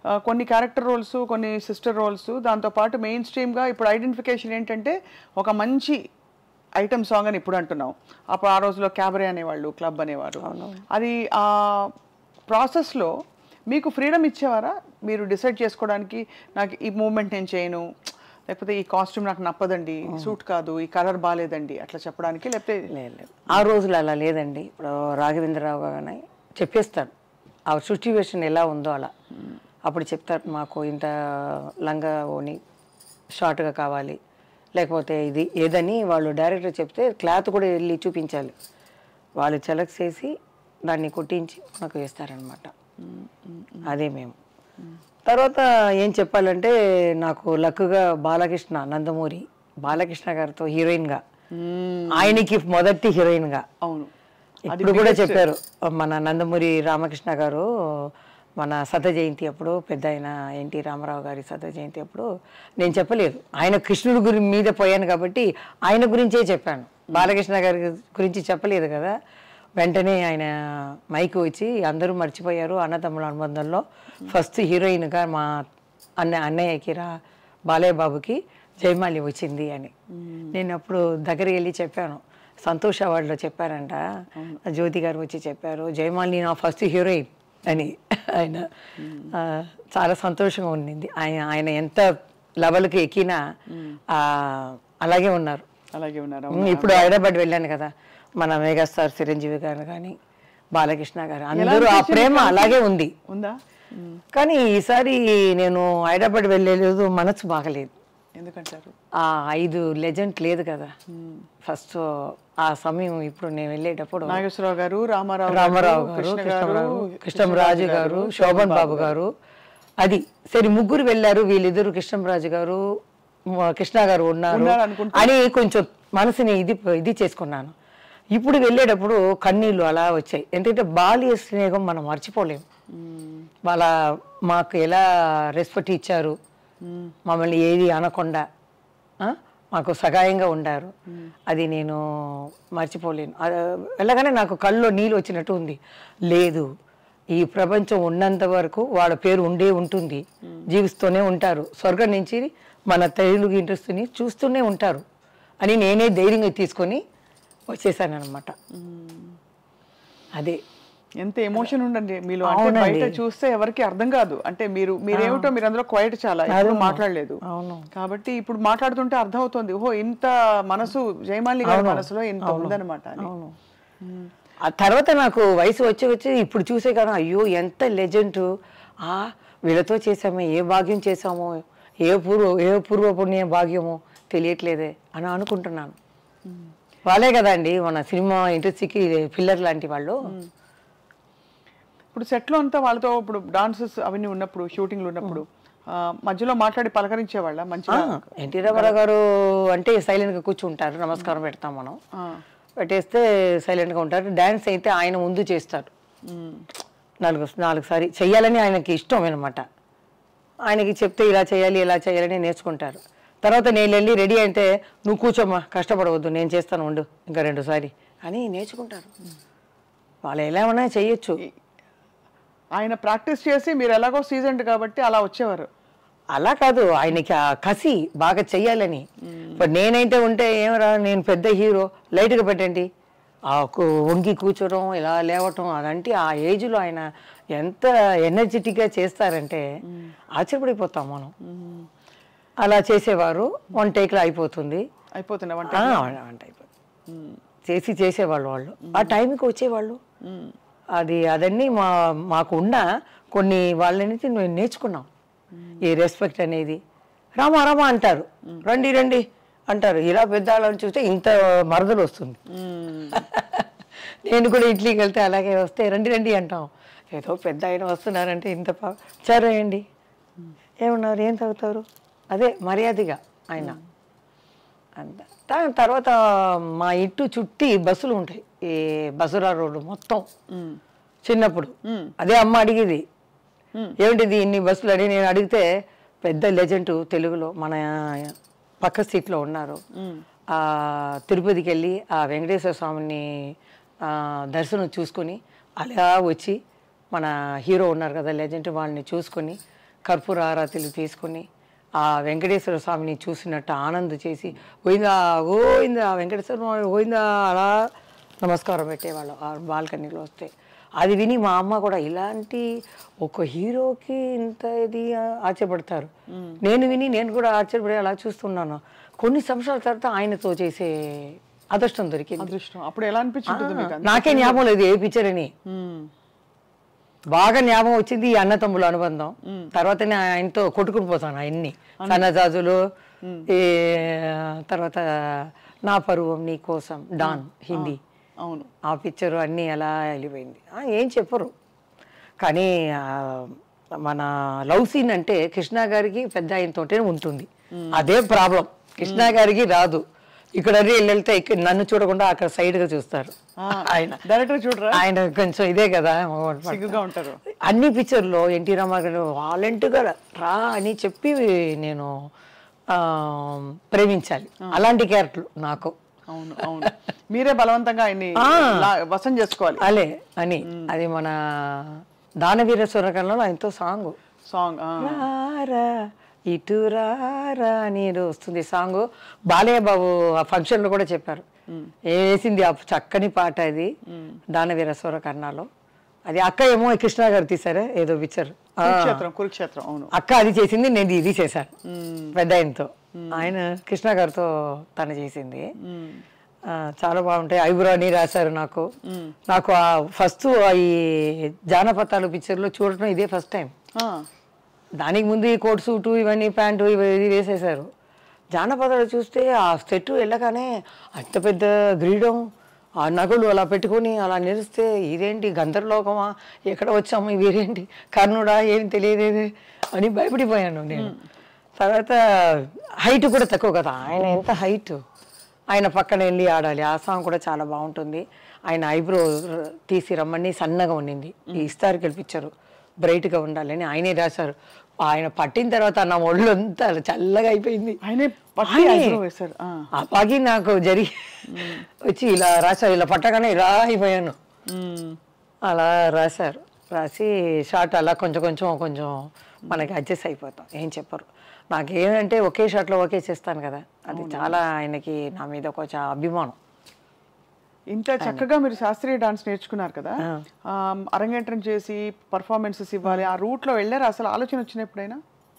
ఆ, కొన్ని character roles కొన్ని సిస్టర్ రోల్స్ దాంతోపాటు మెయిన్ స్ట్రీమ్గా ఇప్పుడు ఐడెంటిఫికేషన్ ఏంటంటే ఒక మంచి ఐటమ్ సాంగ్ అని ఇప్పుడు అంటున్నాం అప్పుడు ఆ రోజులో క్యాబరే అనేవాళ్ళు క్లబ్ అనేవారు అది ఆ ప్రాసెస్లో మీకు ఫ్రీడమ్ ఇచ్చేవారా మీరు డిసైడ్ చేసుకోవడానికి నాకు ఈ మూమెంట్ నేను చేయను లేకపోతే ఈ కాస్ట్యూమ్ నాకు నప్పదండి సూట్ కాదు ఈ కలర్ బాగాలేదండి అట్లా చెప్పడానికి లేకపోతే లేదు లేదు ఆ రోజులు అలా లేదండి ఇప్పుడు రాఘవేంద్రరావు గారు చెప్పేస్తారు ఆ సిచ్యువేషన్ ఎలా ఉందో అలా అప్పుడు చెప్తారు మాకు ఇంత లంగా ఓని షార్ట్గా కావాలి లేకపోతే ఇది ఏదని వాళ్ళు డైరెక్టర్ చెప్తే క్లాత్ కూడా వెళ్ళి చూపించాలి వాళ్ళు సెలెక్ట్ చేసి దాన్ని కుట్టించి మనకు వేస్తారనమాట అదే మేము తర్వాత ఏం చెప్పాలంటే నాకు లక్కుగా బాలకృష్ణ నందమూరి బాలకృష్ణ గారితో హీరోయిన్గా ఆయనకి మొదటి హీరోయిన్గా అవును ఇప్పుడు కూడా చెప్పారు మన నందమూరి రామకృష్ణ గారు మన శత జయంతి అప్పుడు పెద్ద ఆయన ఎన్టీ రామారావు గారి శత జయంతి అప్పుడు నేను చెప్పలేదు ఆయన కృష్ణుడి గురి మీద పోయాను కాబట్టి ఆయన గురించే చెప్పాను బాలకృష్ణ గారి గురించి చెప్పలేదు కదా వెంటనే ఆయన మైక్ వచ్చి అందరూ మర్చిపోయారు అన్నతమ్ముల అనుబంధంలో ఫస్ట్ హీరోయిన్గా మా అన్న అన్నయ్యకి రా బాలయ్య బాబుకి జయమాలి వచ్చింది అని నేను అప్పుడు దగ్గరికి వెళ్ళి చెప్పాను సంతోష్ అవార్డులో చెప్పారంట జ్యోతి గారు వచ్చి చెప్పారు జయమాలిని నా ఫస్ట్ హీరోయిన్ అని ఆయన ఆ, చాలా సంతోషంగా ఉండింది ఆయన ఆయన ఎంత లెవెల్కి ఎక్కినా ఆ, అలాగే ఉన్నారు అలాగే ఉన్నారు ఉమ్, ఇప్పుడు హైదరాబాద్ వెళ్ళాను కదా మన మెగాస్టార్ చిరంజీవి గారు కానీ బాలకృష్ణ గారు అందరూ ఆ ప్రేమ అలాగే ఉంది ఉందా కానీ ఈసారి నేను హైదరాబాద్ వెళ్ళలేదు మనసు బాగలేదు ఎందుకంటారు ఆ ఐదు లెజెండ్ లేదు కదా ఫస్ట్ ఆ సమయం ఇప్పుడు నేను వెళ్ళేటప్పుడు నాగేశ్వరరావు గారు రామారావు రామారావు గారు కృష్ణ కృష్ణరావు కృష్ణంరాజు గారు శోభన్ బాబు గారు అది సరే ముగ్గురు వెళ్ళారు వీళ్ళిద్దరు కృష్ణంరాజు గారు మ- కృష్ణ గారు ఉన్నారు ఉన్నారు అనుకుంటా. అని కొంచెం మనసుని ఇది ఇది చేసుకున్నాను ఇప్పుడు వెళ్ళేటప్పుడు కన్నీళ్ళు అలా వచ్చాయి ఎందుకంటే బాల్య స్నేహం మనం మర్చిపోలేము వాళ్ళ మాకు ఎలా రెస్పెక్ట్ ఇచ్చారు మమ్మల్ని ఏది అనకుండా ఆ, మాకు సహాయంగా ఉండారు అది నేను మర్చిపోలేను అది వెళ్ళగానే నాకు కళ్ళలో నీళ్ళు వచ్చినట్టు ఉంది లేదు ఈ ప్రపంచం ఉన్నంత వరకు వాళ్ళ పేరు ఉండే ఉంటుంది జీవిస్తూనే ఉంటారు స్వర్గం నుంచి మన తెలుగు ఇంట్రెస్ట్ని చూస్తూనే ఉంటారు అని నేనే ధైర్యంగా తీసుకొని వచ్చేసాను అనమాట అదే ఎంత ఎమోషన్ ఉండండి మీలో అంటే బయట చూస్తే ఎవరికి అర్థం కాదు అంటే మీరు మీరేమిటో మీరు అందులో క్వైట్ చాలా ఎప్పుడు మాట్లాడలేదు అవును కాబట్టి ఇప్పుడు మాట్లాడుతుంటే అర్థం అవుతుంది ఓహో ఇంత మనసు జయమాలి గారి మనసులో ఇంత ఉందన్నమాట అని అవును ఆ తర్వాత నాకు వయసు వచ్చి వచ్చి ఇప్పుడు చూసే కదా అయ్యో ఎంత లెజెండ్ ఆ వీళ్ళతో చేసామే ఏ భాగ్యం చేసామో ఏ పూర్వ ఏ పూర్వ పుణ్య భాగ్యమో తెలియట్లేదే అని అనుకుంటున్నాను వాళ్ళే కదండి మన సినిమా ఇండస్ట్రీకి పిల్లర్ లాంటి వాళ్ళు ఇప్పుడు సెట్లో అంతా వాళ్ళతో ఇప్పుడు డాన్సెస్ అవన్నీ ఉన్నప్పుడు షూటింగ్లు ఉన్నప్పుడు ఆ, మధ్యలో మాట్లాడి పలకరించేవాళ్ళ మంచిగా ఎన్టీ రామారావు గారు అంటే సైలెంట్గా కూర్చుంటారు నమస్కారం పెడతాం మనం ఆ, పెట్టేస్తే సైలెంట్గా ఉంటారు డ్యాన్స్ అయితే ఆయన ముందు చేస్తారు ఉమ్, నాలుగు నాలుగు సారి చెయ్యాలని ఆయనకి ఇష్టం అనమాట ఆయనకి చెప్తే ఇలా చేయాలి ఇలా చేయాలని నేర్చుకుంటారు తర్వాత నేను వెళ్ళి రెడీ అయితే నువ్వు కూర్చోమ్మా కష్టపడవద్దు నేను చేస్తాను ఉండు ఇంకా రెండుసారి అని నేర్చుకుంటారు వాళ్ళు ఎలా ఉన్నా చెయ్యొచ్చు ఆయన ప్రాక్టీస్ చేసి మీరు ఎలాగో సీజన్ కాబట్టి అలా వచ్చేవారు అలా కాదు ఆయనకి ఆ కసి బాగా చెయ్యాలని ఇప్పుడు నేనైతే ఉంటే ఏమరా నేను పెద్ద హీరో లైట్గా పెట్టండి ఆ కు- వంగి కూర్చోవడం ఇలా లేవటం అదంటే ఆ ఏజ్లో ఆయన ఎంత ఎనర్జెటిక్గా చేస్తారంటే ఆశ్చర్యపడిపోతాం మనం అలా చేసేవారు వన్ టేక్లో అయిపోతుంది అయిపోతున్నా వంట ఆ, వంట అయిపోతుంది చేసి చేసేవాళ్ళు వాళ్ళు ఆ టైంకి వచ్చేవాళ్ళు అది అదన్నీ మా మాకు ఉన్న కొన్ని వాళ్ళ నుంచి మేము నేర్చుకున్నాం ఈ రెస్పెక్ట్ అనేది రామా రామా అంటారు రండి రండి అంటారు ఇలా పెద్ద వాళ్ళని చూస్తే ఇంత మరదలు వస్తుంది నేను కూడా ఇడ్లీకి వెళ్తే అలాగే వస్తే రండి రండి అంటాం ఏదో పెద్ద ఆయన వస్తున్నారంటే ఇంత పా- సరే అండి ఏమన్నారు ఏం తాగుతారు అదే మర్యాదగా ఆయన అంత దాని తర్వాత మా ఇంటి చుట్టి బస్సులు ఉంటాయి ఈ బసురా రోడ్డు మొత్తం చిన్నప్పుడు అదే అమ్మ అడిగేది ఏమిటిది ఇన్ని బస్సులు అని నేను అడిగితే పెద్ద లెజెండ్ తెలుగులో మన పక్క సీట్లో ఉన్నారు ఆ తిరుపతికి వెళ్ళి ఆ వెంకటేశ్వర స్వామిని ఆ, దర్శనం చూసుకొని అలా వచ్చి మన హీరో ఉన్నారు కదా లెజెండ్ వాళ్ళని చూసుకొని కర్పూర ఆరాతిలు తీసుకుని ఆ వెంకటేశ్వర స్వామిని చూసినట్టు ఆనంద చేసి గోయిందా గోయిందా వెంకటేశ్వర స్వామి గోయిందా అలా నమస్కారం పెట్టేవాళ్ళం ఆ బాల్కనీలో వస్తే అది విని మా అమ్మ కూడా ఇలాంటి ఒక హీరోకి ఇంత ఇది ఆశ్చర్యపడతారు నేను విని నేను కూడా ఆశ్చర్యపడి అలా చూస్తున్నాను కొన్ని సంవత్సరాల తర్వాత ఆయనతో చేసే అదృష్టం దొరికింది అదృష్టం అప్పుడు ఎలా అనిపించుంటుంది మీకు అంత? నాకే జ్ఞాపకం లేదు ఏ పిక్చర్ అని మ్మ్. బాగా జ్ఞాపకం వచ్చింది ఈ అన్నతమ్ముల అనుబంధం తర్వాత నేను ఆయనతో కొట్టుకుని పోతాను ఆయన్ని సన్నజాజులు ఈ తర్వాత నా పరువం నీ కోసం డాన్ హిందీ అవును ఆ పిక్చర్ అన్నీ ఎలా వెళ్ళిపోయింది ఆ, ఏం చెప్పరు కానీ ఆ, మన లవ్ సీన్ అంటే కృష్ణ గారికి పెద్ద ఆయనతోటే ఉంటుంది అదే ప్రాబ్లం కృష్ణ గారికి రాదు ఇక్కడ వెళ్తే ఇక్కడ నన్ను చూడకుండా అక్కడ సైడ్ గా చూస్తారు ఆయన డైరెక్టర్ చూడరా ఆయన కొంచెం ఇదే కదా మగవాడు పట్ల. సిగ్గుగా ఉంటారు అన్ని పిక్చర్లో ఎన్టీ రామారావు వాలంటీర్గా రా అని చెప్పి నేను ఆ, ప్రేమించాలి అలాంటి క్యారెక్టర్ నాకు అవును అవును మీరే బలవంతంగా ఆయన్ని లా- వశం చేసుకోవాలి అలే అని అది మన దానవీర సూరకర్ణలో ఆయనతో సాంగ్ సాంగ్ రారా ఇటు రారా అని ఏదో వస్తుంది సాంగ్ బాలయ్య బాబు ఆ ఫంక్షన్ లో కూడా చెప్పారు వేసింది ఆ చక్కని పాట అది దానవీర సూరకర్ణలో అది అక్క ఏమో కృష్ణ గారు తీసారా ఏదో పిక్చర్ కురుక్షేత్రం కురుక్షేత్రం అవును అక్క అది చేసింది నేను ఇది చేశాను పెద్ద ఆయనతో ఆయన కృష్ణ గారితో తను చేసింది ఆ, చాలా బాగుంటాయి ఐబ్రో అని రాశారు నాకు నాకు ఆ ఫస్ట్ ఈ జానపదాలు పిక్చర్లో చూడటం ఇదే ఫస్ట్ టైం ఆ, దానికి ముందు ఈ కోట్ సూటు ఇవన్నీ ప్యాంటు ఇవి ఇది వేసేసారు జానపదాలు చూస్తే ఆ సెట్ వెళ్ళగానే అంత పెద్ద గ్రీడం ఆ నగలు అలా పెట్టుకొని అలా నిలిస్తే ఇదేంటి గంధర్లోకమా ఎక్కడ వచ్చాము ఇవేంటి కర్ణుడా ఏం తెలియలేదు అని భయపడిపోయాను నేను తర్వాత హైట్ కూడా తక్కువ కదా ఆయన ఎంత హైట్ ఆయన పక్కన వెళ్ళి ఆడాలి ఆ సాంగ్ కూడా చాలా బాగుంటుంది ఆయన ఐబ్రో తీసి రమ్మని సన్నగా ఉండింది ఈ హిస్టారికల్ పిక్చర్ బ్రైట్గా ఉండాలని ఆయనే రాశారు ఆయన పట్టిన తర్వాత నా ఒళ్ళు అంతా చల్లగా అయిపోయింది ఆయనే పట్టి ఆయనే. eyebrow వేశారు ఆ. ఆ పాకి నాకు జరిగి వచ్చి ఇలా రాశారు ఇలా పట్టగానే ఇలా అయిపోయాను మ్మ్. అలా రాశారు రాసి షార్ట్ అలా కొంచెం కొంచెం కొంచెం మనకి అడ్జస్ట్ అయిపోతాం ఏం చెప్పరు నాకేమంటే ఒకే షాట్లో ఒకే చేస్తాను కదా అది చాలా ఆయనకి నా మీద కొంచెం అభిమానం ఇంత చక్కగా మీరు శాస్త్రీయ డాన్స్ నేర్చుకున్నారు కదా ఆ, అరంగేట్రం చేసి పర్ఫార్మెన్సెస్ ఇవ్వాలి ఆ రూట్ లో వెళ్ళారు అసలు ఆలోచన వచ్చిన ఎప్పుడైనా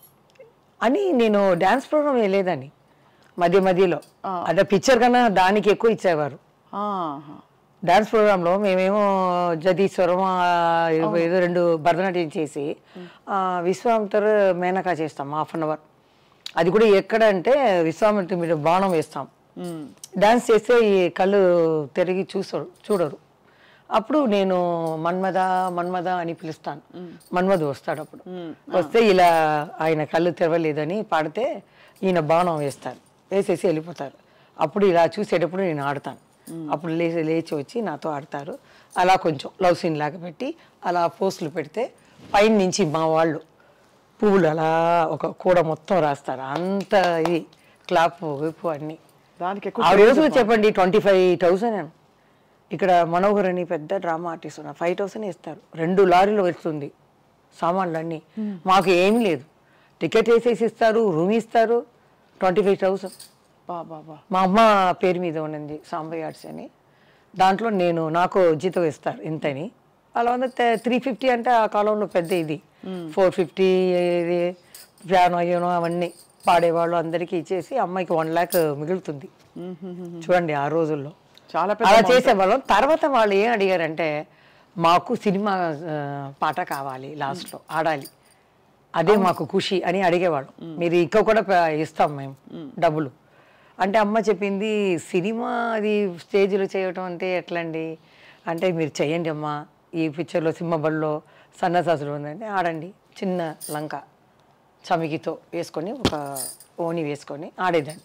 అని నేను డ్యాన్స్ ప్రోగ్రామ్ వేయలేదని మధ్య మధ్యలో అదే పిక్చర్ కన్నా దానికి ఎక్కువ ఇచ్చేవారు ఆహా. డాన్స్ ప్రోగ్రాంలో మేమేమో జదీశ్వరం ఆ, ఏదో- ఏదో రెండు భరతనాట్యం చేసి ఆ, విశ్వామిత్ర మేనకా చేస్తాం హాఫ్ అన్ అవర్ అది కూడా ఎక్కడ అంటే విశ్వామిత్ర మీద బాణం వేస్తాం మ్మ్. డాన్స్ చేస్తే ఈ కళ్ళు తిరిగి చూసరు చూడరు అప్పుడు నేను మన్మద మన్మద అని పిలుస్తాను మన్మధు వస్తాడు అప్పుడు వస్తే ఇలా ఆయన కళ్ళు తెరవలేదని పాడితే ఈయన బాణం వేస్తారు వేసేసి వెళ్ళిపోతారు అప్పుడు ఇలా చూసేటప్పుడు నేను ఆడతాను అప్పుడు లేచి లేచి వచ్చి నాతో ఆడతారు అలా కొంచెం లవ్ సీన్ లాగా పెట్టి అలా పోస్టులు పెడితే పైన నుంచి మా వాళ్ళు పువ్వులు అలా ఒక కూడ మొత్తం రాస్తారు అంత ఇది క్లాప్ విప్పు అన్నీ దానికి ఎక్కువ ఆ రోజు చెప్పండి ట్వంటీ ఫైవ్ థౌసండ్ ఇక్కడ మనోహర్ అని పెద్ద డ్రామా ఆర్టిస్ట్ ఉన్నారు ఫైవ్ థౌసండ్ ఇస్తారు రెండు లారీలు వస్తుంది సామాన్లు అన్నీ మాకు ఏమీ లేదు టికెట్ వేసేసి ఇస్తారు రూమ్ ఇస్తారు ట్వంటీ ఫైవ్ థౌసండ్ బా బా బా మా అమ్మ పేరు మీద ఉన్నది సాంబయ్య ఆర్ట్స్ అని దాంట్లో నేను నాకు జీతం ఇస్తారు ఇంతని అలా ఉంది త్రీ ఫిఫ్టీ అంటే ఆ కాలంలో పెద్ద ఇది ఫోర్ ఫిఫ్టీ ఇది పియానో యూనో అవన్నీ పాడేవాళ్ళు అందరికీ ఇచ్చేసి అమ్మాయికి వన్ ల్యాక్ మిగులుతుంది చూడండి ఆ రోజుల్లో చాలా పెద్ద అలా చేసేవాళ్ళం తర్వాత వాళ్ళు ఏం అడిగారంటే మాకు సినిమా ఆ, పాట కావాలి లాస్ట్లో ఆడాలి అదే మాకు ఖుషి అని అడిగేవాళ్ళు మీరు ఇంకా కూడా ప- ఇస్తాం మేము డబ్బులు అంటే అమ్మ చెప్పింది సినిమా అది స్టేజ్లో చేయటం అంటే ఎట్లండి అంటే మీరు చెయ్యండి అమ్మా ఈ పిక్చర్లో సింహబడిలో సన్నసాసులు ఉందంటే ఆడండి చిన్న లంక చమికితో వేసుకొని ఒక ఓని వేసుకొని ఆడేదాన్ని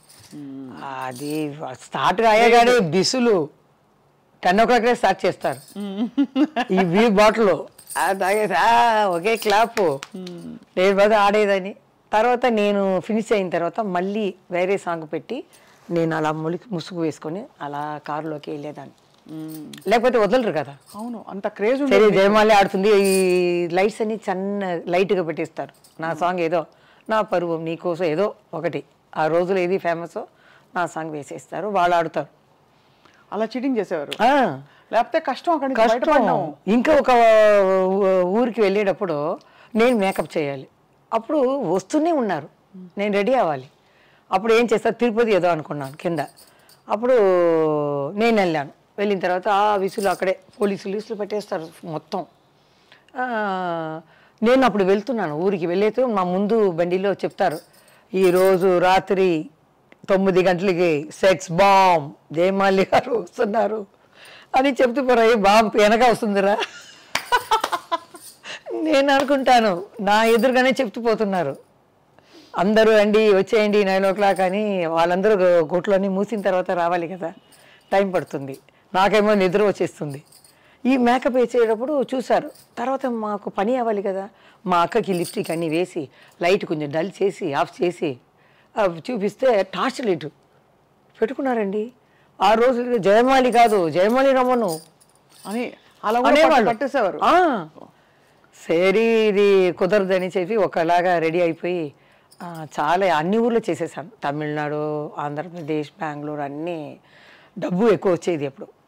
అది స్టార్ట్ అయ్యగానే బిసులు టెన్ ఓ క్లాక్ స్టార్ట్ చేస్తారు ఈ వీ బాటిల్ తాగేసి "ఆ, ఒకే క్లాప్ నేను బాగా ఆడేదని తర్వాత నేను ఫినిష్ అయిన తర్వాత మళ్ళీ వేరే సాంగ్ పెట్టి నేను అలా ములికి ముసుగు వేసుకొని అలా కారులోకి వెళ్ళేదాన్ని లేకపోతే వదలరు కదా అవును అంత క్రేజ్ సరే జయమాలి ఆడుతుంది ఈ లైట్స్ అన్ని చిన్న లైట్గా పెట్టిస్తారు నా సాంగ్ ఏదో నా పరువం నీకోసం ఏదో ఒకటి ఆ రోజులు ఏది ఫేమస్ నా సాంగ్ వేసేస్తారు వాళ్ళు ఆడుతారు అలా చీటింగ్ చేసేవారు ఆ, లేకపోతే కష్టం అక్కడి నుంచి కష్టం బయటపడడం ఇంకా ఒక ఊ- ఊరికి వెళ్ళేటప్పుడు నేను మేకప్ చేయాలి అప్పుడు వస్తూనే ఉన్నారు నేను రెడీ అవ్వాలి అప్పుడు ఏం చేస్తా తిరుపతి ఏదో అనుకున్నాను కింద అప్పుడు నేను వెళ్ళాను వెళ్ళిన తర్వాత ఆ విసులు అక్కడే పోలీసులు విసులు పెట్టేస్తారు మొత్తం ఆ, నేను అప్పుడు వెళ్తున్నాను ఊరికి వెళ్ళేతో మా ముందు బండిలో చెప్తారు ఈరోజు రాత్రి తొమ్మిది గంటలకి సెక్స్ బాంబ్ జయమాలి గారు వస్తున్నారు అని చెప్తూ పోరా బాంబ్ వెనక వస్తుందిరా నేను అనుకుంటాను నా ఎదురుగానే చెప్తూ పోతున్నారు అందరూ రండి వచ్చేయండి నైన్ ఓ క్లాక్ అని వాళ్ళందరూ గుట్లోని మూసిన తర్వాత రావాలి కదా టైం పడుతుంది నాకేమో నిద్ర వచ్చేస్తుంది ఈ మేకప్ వేసేటప్పుడు చూశారు తర్వాత మాకు పని అవ్వాలి కదా మా అక్కకి లిప్స్టిక్ అన్నీ వేసి లైట్ కొంచెం డల్ చేసి ఆఫ్ చేసి అవి చూపిస్తే టార్చ్ లైట్ పెట్టుకున్నారండి ఆ రోజు జయమాలి కాదు జయమాలి రమ్మను అని అలా కూడా అనేవాళ్ళు. పట్టు- పట్టేసేవారు ఆ. సరే ఇది కుదరదని చెప్పి ఒకలాగా రెడీ అయిపోయి ఆ, చాలా అన్ని ఊర్లో చేసేసాను తమిళనాడు ఆంధ్రప్రదేశ్ బెంగళూరు అన్నీ డబ్బు ఎక్కువ వచ్చేది అప్పుడు